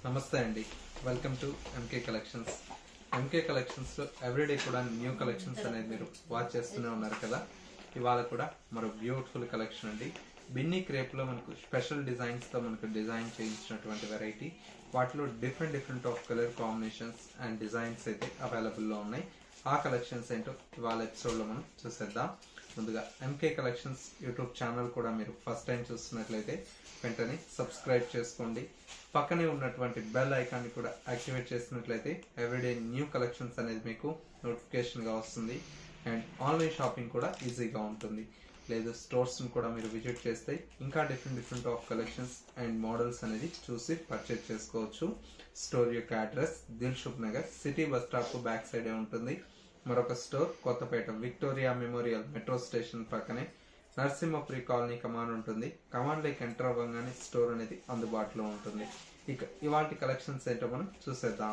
నమస్తే అండి welcome to MK collections MK collections లో ఎవ్రీడే కూడా న్యూ కలెక్షన్స్ అనేది మీరు వాచ్ చేస్తూనే ఉన్నారు కదా ఇవాళ కూడా మరో బ్యూటిఫుల్ కలెక్షన్ అండి బిన్నీ క్రేప్ లో మనకు స్పెషల్ డిజైన్స్ తో మనకు డిజైన్ చేయించినటువంటి వెరైటీ వాటిలో different different of colour combinations and designs అయితే అవైలబుల్ లో ఉన్నాయి ఆ కలెక్షన్స్ ఏంటో ఇవాళ ఎపిసోడ్ లో మనం చూసేద్దాం ముందుగా ఎంకే కలెక్షన్స్ యూట్యూబ్ ఛానల్ కూడా మీరు ఫస్ట్ టైం చూస్తున్నట్లయితే వెంటనే సబ్స్క్రైబ్ చేసుకోండి పక్కనే ఉన్నటువంటి బెల్ ఐకాన్ని కూడా యాక్టివేట్ చేసినట్లయితే ఎవ్రీడే న్యూ కలెక్షన్స్ అనేది మీకు నోటిఫికేషన్ గా వస్తుంది అండ్ ఆన్లైన్ షాపింగ్ కూడా ఈజీగా ఉంటుంది లేదు స్టోర్స్ కూడా మీరు విజిట్ చేస్తే ఇంకా different different of collections and models అనేది చూసి పర్చేజ్ చేసుకోవచ్చు స్టోర్ యొక్క address Dilsukh Nagar city bus stop back సైడే ఉంటుంది మరొక store Kothapet Victoria Memorial metro station పక్కనే నరసింహపురి కాలనీ కమాన్ ఉంటుంది కమాన్ లేక్ ఎంటర్ అవ్వగానే స్టోర్ అనేది అందుబాటులో ఉంటుంది ఇక ఇవాటి కలెక్షన్స్ ఏంటో మనం చూసేద్దాం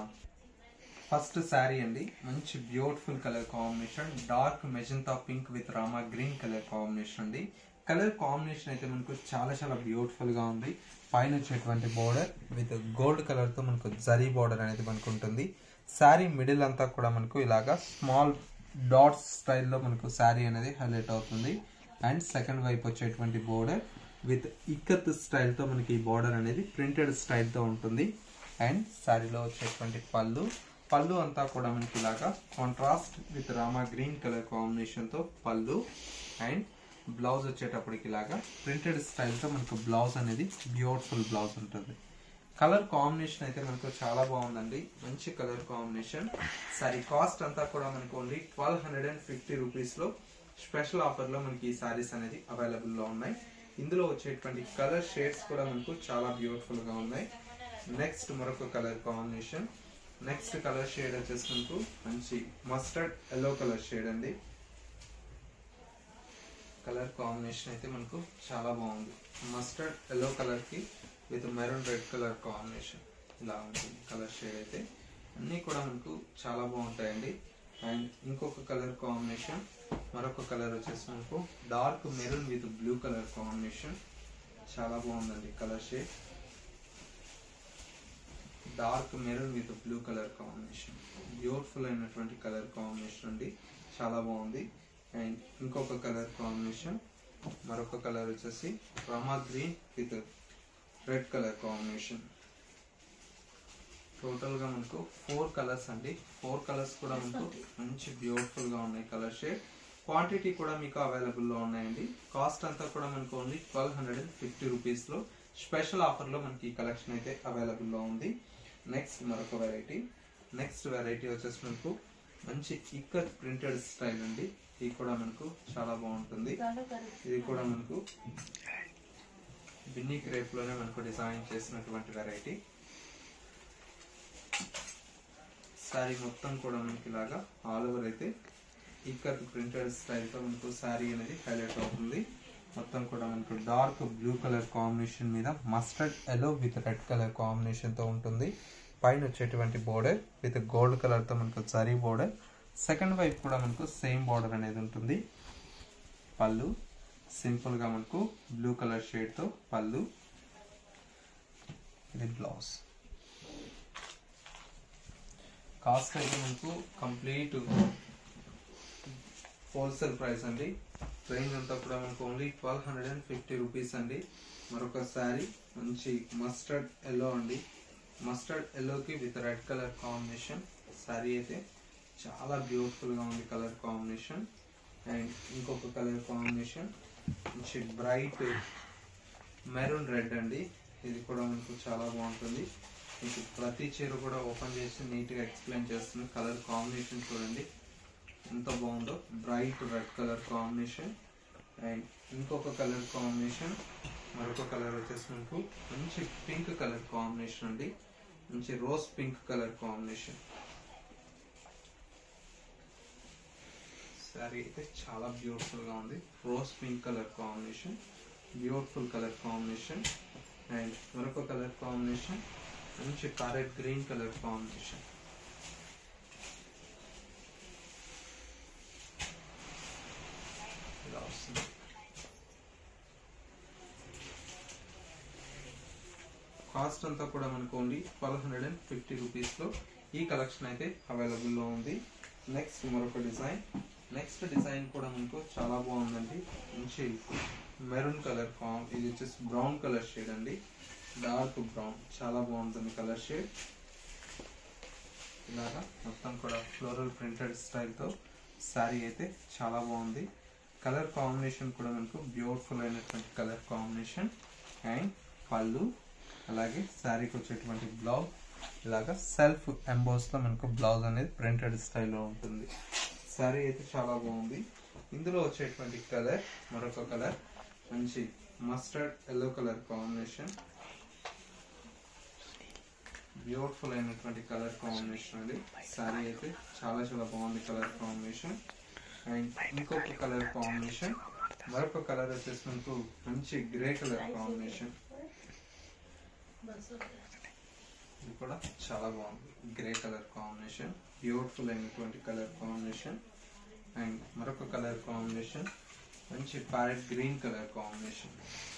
ఫస్ట్ శారీ అండి మంచి beautiful colour combination dark magenta pink with Rama green colour combination అండి కలర్ కాంబినేషన్ అయితే మనకు చాలా చాలా బ్యూటిఫుల్ గా ఉంది పైన వచ్చేటువంటి బోర్డర్ విత్ గోల్డ్ కలర్ తో మనకు జరీ బోర్డర్ అనేది మనకు ఉంటుంది శారీ మిడిల్ అంతా కూడా మనకు ఇలాగా స్మాల్ డాట్స్ స్టైల్లో మనకు శారీ అనేది హైలైట్ అవుతుంది అండ్ సెకండ్ వైపు వచ్చేటువంటి బోర్డర్ విత్ ఇక్కత్ స్టైల్తో మనకి ఈ బోర్డర్ అనేది ప్రింటెడ్ స్టైల్తో ఉంటుంది అండ్ శారీలో వచ్చేటువంటి పళ్ళు పళ్ళు అంతా కూడా మనకి ఇలాగా contrast with Rama green colour కాంబినేషన్తో పళ్ళు అండ్ బ్లౌజ్ వచ్చేటప్పటికి ఇలాగా ప్రింటెడ్ స్టైల్తో మనకు బ్లౌజ్ అనేది బ్యూటిఫుల్ బ్లౌజ్ ఉంటుంది కలర్ కాంబినేషన్ అయితే మనకు చాలా బాగుందండి మంచి కలర్ కాంబినేషన్ సారీ కాస్ట్ అంతా కూడా మనకు only twelve hundred and fifty రూపీస్లో స్పెషల్ ఆఫర్లో మనకి ఈ సారీస్ అనేది అవైలబుల్లో ఉన్నాయి ఇందులో వచ్చేటువంటి కలర్ షేడ్స్ కూడా మనకు చాలా బ్యూటిఫుల్గా ఉన్నాయి నెక్స్ట్ మరొక colour combination next colour shade వచ్చేసి మనకు మంచి మస్టర్డ్ ఎల్లో కలర్ షేడ్ అండి కలర్ కాంబినేషన్ అయితే మనకు చాలా బాగుంది మస్టర్డ్ ఎల్లో కలర్ కి with maroon red colour combination ఇలా ఉంటుంది కలర్ షేడ్ అయితే అన్నీ కూడా మనకు చాలా బాగుంటాయండి అండ్ ఇంకొక కలర్ కాంబినేషన్ మరొక కలర్ వచ్చేసి మనకు dark maroon with blue colour combination చాలా బాగుందండి colour shade dark maroon with blue colour combination beautiful అయినటువంటి కలర్ కాంబినేషన్ అండి చాలా బాగుంది అండ్ ఇంకొక కలర్ కాంబినేషన్ మరొక కలర్ వచ్చేసి Rama green with red colour combination total గా మనకు ఫోర్ కలర్స్ అండి ఫోర్ కలర్స్ కూడా మనకు మంచి బ్యూటిఫుల్ గా ఉన్నాయి కలర్ షేడ్ క్వాంటిటీ కూడా మీకు అవైలబుల్ లో ఉన్నాయండి కాస్ట్ అంతా కూడా మనకు only twelve hundred and fifty rupees లో స్పెషల్ ఆఫర్ లో మనకి ఈ కలెక్షన్ అయితే అవైలబుల్ లో ఉంది నెక్స్ట్ మరొక వెరైటీ నెక్స్ట్ వెరైటీ వచ్చేసి మనకు మంచి ఇక్కత్ ప్రింటెడ్ స్టైల్ అండి ఇది కూడా మనకు చాలా బాగుంటుంది ఇది కూడా మనకు బిన్నీ క్రేప్ లోనే మనకు డిజైన్ చేసినటువంటి వెరైటీ శారీ మొత్తం కూడా మనకి ఇలాగా ఆల్ ఓవర్ అయితే ఇక్కత్ ప్రింటెడ్ స్టైల్తో మనకు శారీ అనేది హైలైట్ అవుతుంది మొత్తం కూడా మనకు డార్క్ బ్లూ కలర్ కాంబినేషన్ మీద mustard yellow with red colour కాంబినేషన్తో ఉంటుంది పైన వచ్చేటువంటి బోర్డర్ విత్ గోల్డ్ కలర్తో మనకు జరీ బోర్డర్ సెకండ్ వైపు కూడా మనకు సేమ్ బోర్డర్ అనేది ఉంటుంది పళ్ళు సింపుల్గా మనకు బ్లూ కలర్ షేడ్తో పళ్ళు ఇది బ్లౌజ్ కాస్ట్ అయితే మనకు కంప్లీట్ హోల్సేల్ ప్రైస్ అండి రేంజ్ అంతా కూడా మనకు only twelve hundred and fifty rupees అండి మరొక శారీ మంచి మస్టర్డ్ ఎల్లో అండి మస్టర్డ్ ఎల్లోకి with red colour combination sari అయితే చాలా బ్యూటిఫుల్గా ఉంది కలర్ కాంబినేషన్ అండ్ ఇంకొక కలర్ కాంబినేషన్ మంచి బ్రైట్ మెరూన్ రెడ్ అండి ఇది కూడా మనకు చాలా బాగుంటుంది మీకు ప్రతి చీర కూడా ఓపెన్ చేసి నీట్గా ఎక్స్ప్లెయిన్ చేస్తుంది కలర్ కాంబినేషన్ చూడండి ఎంత బాగుందో bright red colour combination and ఇంకొక కలర్ కాంబినేషన్ మరొక కలర్ వచ్చేసి మనకు మంచి పింక్ కలర్ కాంబినేషన్ అండి మంచి rose pink colour combination sari అయితే చాలా బ్యూటిఫుల్ గా ఉంది rose pink colour combination beautiful colour combination and మరొక కలర్ కాంబినేషన్ మంచి ప్యారెట్ గ్రీన్ కలర్ కాంబినేషన్ ఇలా వస్తుంది కాస్ట్ అంతా కూడా మనకు only twelve hundred and fifty రూపీస్లో ఈ కలెక్షన్ అయితే అవైలబుల్లో ఉంది నెక్స్ట్ మరొక డిజైన్ నెక్స్ట్ డిజైన్ కూడా మనకు చాలా బాగుందండి మంచి మెరూన్ కలర్ ఫామ్ ఇది వచ్చేసి బ్రౌన్ కలర్ షేడ్ అండి డార్క్ బ్రౌన్ చాలా బాగుంటుంది కలర్ షేడ్ ఇలాగా మొత్తం కూడా ఫ్లోరల్ ప్రింటెడ్ స్టైల్తో శారీ అయితే చాలా బాగుంది కలర్ కాంబినేషన్ కూడా మనకు బ్యూటిఫుల్ అయినటువంటి కలర్ కాంబినేషన్ అండ్ పళ్ళు అలాగే శారీకి వచ్చేటువంటి బ్లౌజ్ ఇలాగా సెల్ఫ్ ఎంబోస్తో మనకు బ్లౌజ్ అనేది ప్రింటెడ్ స్టైల్లో ఉంటుంది శారీ అయితే చాలా బాగుంది ఇందులో వచ్చేటువంటి కలర్ మరొక కలర్ మంచి mustard yellow colour combination beautiful అయినటువంటి కలర్ కాంబినేషన్ అది శారీ అయితే చాలా చాలా బాగుంది కలర్ కాంబినేషన్ అండ్ ఇంకొక కలర్ కాంబినేషన్ మరొక కలర్ వచ్చేసి మనకు మంచి గ్రే కలర్ కాంబినేషన్ ఇది కూడా చాలా బాగుంది గ్రే కలర్ కాంబినేషన్ బ్యూటిఫుల్ అయినటువంటి కలర్ కాంబినేషన్ అండ్ మరొక కలర్ కాంబినేషన్ మంచి ప్యారెట్ గ్రీన్ కలర్ కాంబినేషన్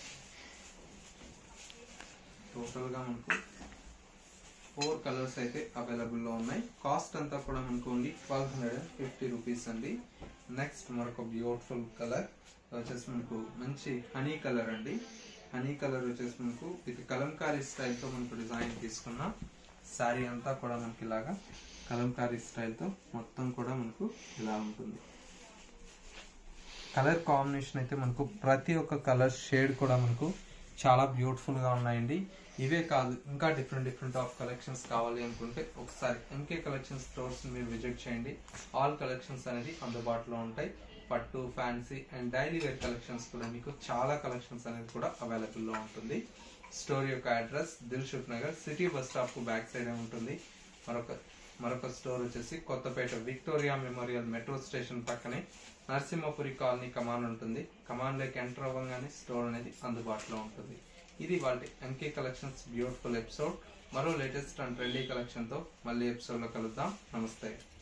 టోటల్గా మనకు ఫోర్ కలర్స్ అయితే అవైలబుల్లో ఉన్నాయి కాస్ట్ అంతా కూడా మనకు only twelve hundred and fifty rupees అండి నెక్స్ట్ మరొక బ్యూటిఫుల్ కలర్ వచ్చేసి మనకు మంచి హనీ కలర్ అండి హనీ కలర్ వచ్చేసి మనకు ఇది కలంకారీ స్టైల్తో మనకు డిజైన్ తీసుకున్నాం శారీ అంతా కూడా మనకి ఇలాగా కలంకారీ స్టైల్తో మొత్తం కూడా మనకు ఇలా ఉంటుంది కలర్ కాంబినేషన్ అయితే మనకు ప్రతి ఒక్క కలర్ షేడ్ కూడా మనకు చాలా బ్యూటిఫుల్ గా ఉన్నాయండి ఇవే కాదు ఇంకా డిఫరెంట్ డిఫరెంట్ ఆఫ్ కలెక్షన్స్ కావాలి అనుకుంటే ఒకసారి ఎంకే కలెక్షన్ స్టోర్స్ మీరు విజిట్ చేయండి ఆల్ కలెక్షన్స్ అనేది అందుబాటులో ఉంటాయి పట్టు fancy and daily wear collections కూడా మీకు చాలా కలెక్షన్స్ అనేది కూడా అవైలబుల్లో ఉంటుంది స్టోర్ యొక్క address Dilsukh Nagar city bus stop కు బ్యాక్ సైడ్ ఉంటుంది మరొక మరొక స్టోర్ వచ్చేసి Kothapet Victoria Memorial metro station పక్కనే నరసింహపురి కాలనీ కమాన్ ఉంటుంది కమాన్ లోకి ఎంటర్ అవ్వగానే స్టోర్ అనేది అందుబాటులో ఉంటుంది ఇది వాళ్ళ ఎంకే కలెక్షన్స్ బ్యూటిఫుల్ ఎపిసోడ్ మరో లేటెస్ట్ అండ్ ట్రెండీ కలెక్షన్ తో మళ్ళీ ఎపిసోడ్ లో కలుద్దాం నమస్తే